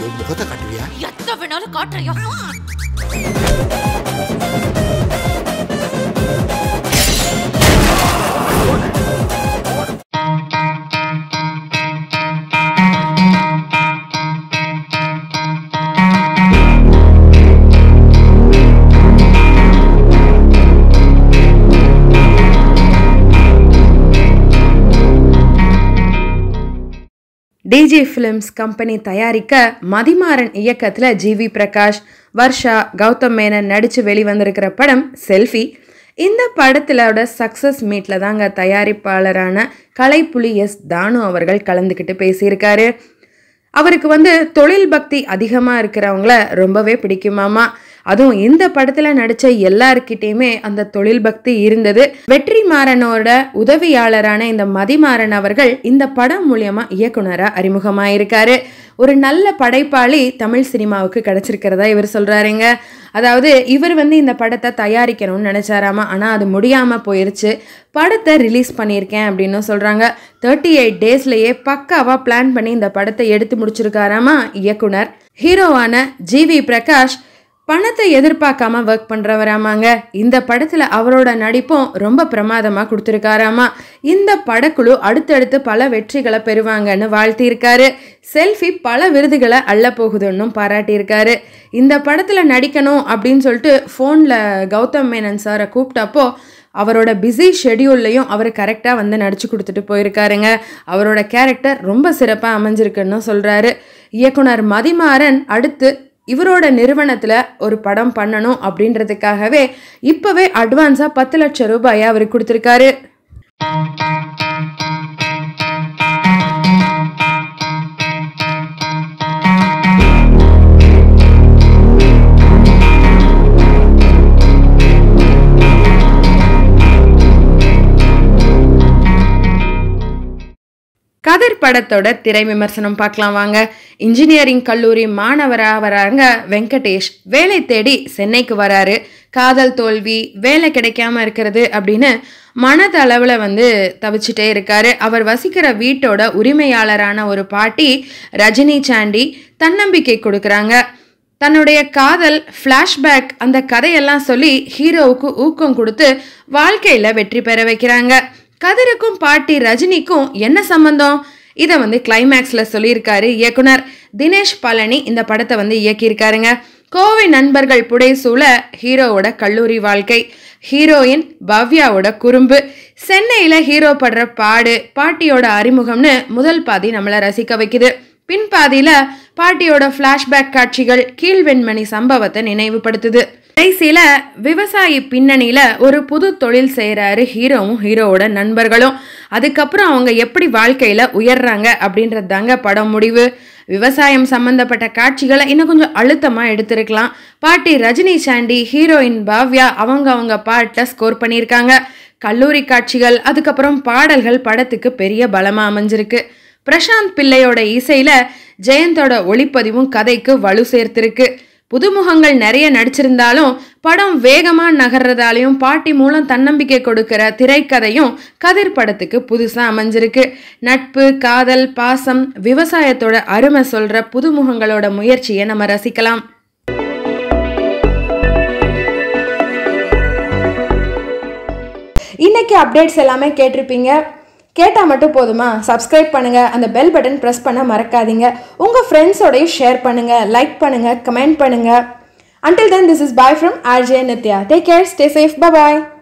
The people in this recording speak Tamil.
உன் முகத்தை காட்டுவியா எத்த வேணாலும் காட்டுறியா டிஜி ஃபிலிம்ஸ் கம்பெனி தயாரிக்க மதிமாறன் இயக்கத்தில் ஜிவி பிரகாஷ் வர்ஷா கௌதம் மேனன் நடித்து வெளிவந்திருக்கிற படம் செல்ஃபி இந்த படத்திலோட சக்ஸஸ் மீட்டில் தாங்க தயாரிப்பாளரான கலைப்புலி எஸ் தானு அவர்கள் கலந்துக்கிட்டு பேசியிருக்காரு அவருக்கு வந்து தொழில் பக்தி அதிகமாக இருக்கிறவங்கள ரொம்பவே பிடிக்குமாமா அதுவும் இந்த படத்தில் நடித்த எல்லார்கிட்டேயுமே அந்த தொழில் பக்தி இருந்தது வெற்றிமாறனோட உதவியாளரான இந்த மதிமாறன் அவர்கள் இந்த படம் மூலியமா இயக்குனராக அறிமுகமாயிருக்காரு ஒரு நல்ல படைப்பாளி தமிழ் சினிமாவுக்கு கிடைச்சிருக்கிறதா இவர் சொல்றாருங்க அதாவது இவர் வந்து இந்த படத்தை தயாரிக்கணும்னு நினைச்சாராமா ஆனால் அது முடியாமல் போயிருச்சு படத்தை ரிலீஸ் பண்ணியிருக்கேன் அப்படின்னு சொல்கிறாங்க தேர்ட்டி எயிட் டேஸ்லேயே பக்காவாக பிளான் பண்ணி இந்த படத்தை எடுத்து முடிச்சிருக்காராமா இயக்குனர் ஹீரோவான ஜிவி பிரகாஷ் பணத்தை எதிர்பார்க்காம ஒர்க் பண்ணுறவராமாங்க இந்த படத்தில் அவரோட நடிப்பும் ரொம்ப பிரமாதமாக கொடுத்துருக்காராமா இந்த படக்குழு அடுத்தடுத்து பல வெற்றிகளை பெறுவாங்கன்னு வாழ்த்தியிருக்காரு செல்ஃபி பல விருதுகளை அள்ள போகுதுன்னும் பாராட்டியிருக்காரு இந்த படத்தில் நடிக்கணும் அப்படின்னு சொல்லிட்டு ஃபோனில் கௌதம் மேனன் சாரை கூப்பிட்டப்போ அவரோட பிஸி ஷெடியூல்லையும் அவர் கரெக்டாக வந்து நடிச்சு கொடுத்துட்டு போயிருக்காருங்க அவரோட கேரக்டர் ரொம்ப சிறப்பாக அமைஞ்சிருக்குன்னு சொல்கிறாரு இயக்குனர் மதிமாறன் அடுத்து இவரோட நிறுவனத்தில் ஒரு படம் பண்ணணும் அப்படின்றதுக்காகவே இப்போவே அட்வான்ஸாக பத்து லட்சம் ரூபாயை அவர் கொடுத்துருக்காரு கதிர் படத்தோட திரை விமர்சனம் பார்க்கலாம் வாங்க இன்ஜினியரிங் கல்லூரி மாணவராக வராங்க வெங்கடேஷ் வேலை தேடி சென்னைக்கு வராரு காதல் தோல்வி வேலை கிடைக்காம இருக்கிறது அப்படின்னு மனதளவில் வந்து தவிச்சிட்டே இருக்காரு அவர் வசிக்கிற வீட்டோட உரிமையாளரான ஒரு பாட்டி ரஜினி சாண்டி தன்னம்பிக்கை கொடுக்குறாங்க தன்னுடைய காதல் ஃப்ளாஷ்பேக் அந்த கதையெல்லாம் சொல்லி ஹீரோவுக்கு ஊக்கம் கொடுத்து வாழ்க்கையில் வெற்றி பெற வைக்கிறாங்க கதிருக்கும் பாட்டி ரஜினிக்கும் என்ன சம்பந்தம் இதை வந்து கிளைமேக்ஸில் சொல்லியிருக்காரு இயக்குனர் தினேஷ் பழனி இந்த படத்தை வந்து இயக்கியிருக்காருங்க கோவை நண்பர்கள் புடைசூழ ஹீரோவோட கல்லூரி வாழ்க்கை ஹீரோயின் பவ்யாவோட குறும்பு சென்னையில் ஹீரோ படுற பாடு பாட்டியோட அறிமுகம்னு முதல் பாதி நம்மளை ரசிக்க வைக்குது பின்பாதியில பாட்டியோட ஃப்ளாஷ்பேக் காட்சிகள் கீழ்வெண்மணி சம்பவத்தை நினைவுபடுத்துது கடைசியில விவசாயி பின்னணியில ஒரு புது தொழில் செய்கிறாரு ஹீரோவும் ஹீரோவோட நண்பர்களும் அதுக்கப்புறம் அவங்க எப்படி வாழ்க்கையில உயர்றாங்க அப்படின்றது தாங்க படம் முடிவு விவசாயம் சம்பந்தப்பட்ட காட்சிகளை இன்னும் கொஞ்சம் அழுத்தமா எடுத்திருக்கலாம் பாட்டி ரஜினி சாண்டி ஹீரோயின் பாவ்யா அவங்க அவங்க பாட்டில் ஸ்கோர் பண்ணியிருக்காங்க கல்லூரி காட்சிகள் அதுக்கப்புறம் பாடல்கள் படத்துக்கு பெரிய பலமா அமைஞ்சிருக்கு பிரசாந்த் பிள்ளையோட இசையில ஜெயந்தோட ஒளிப்பதிவும் கதைக்கு வலு சேர்த்திருக்கு புதுமுகங்கள் நிறைய நடிச்சிருந்தாலும் படம் வேகமா நகர்றதாலையும் பாட்டி மூலம் தன்னம்பிக்கை கொடுக்கிற திரைக்கதையும் கதிர் படத்துக்கு புதுசா அமைஞ்சிருக்கு நட்பு காதல் பாசம் விவசாயத்தோட அருமை சொல்ற புதுமுகங்களோட முயற்சியை நம்ம ரசிக்கலாம் இன்னைக்கு அப்டேட்ஸ் எல்லாமே கேட்டிருப்பீங்க கேட்டால் மட்டும் போதுமா சப்ஸ்கிரைப் பண்ணுங்கள் அந்த பெல் பட்டன் ப்ரெஸ் பண்ண மறக்காதீங்க உங்கள் ஃப்ரெண்ட்ஸோடையும் ஷேர் பண்ணுங்கள் லைக் பண்ணுங்கள் கமெண்ட் பண்ணுங்கள் until then this is bye from RJ Nitya take care stay safe bye bye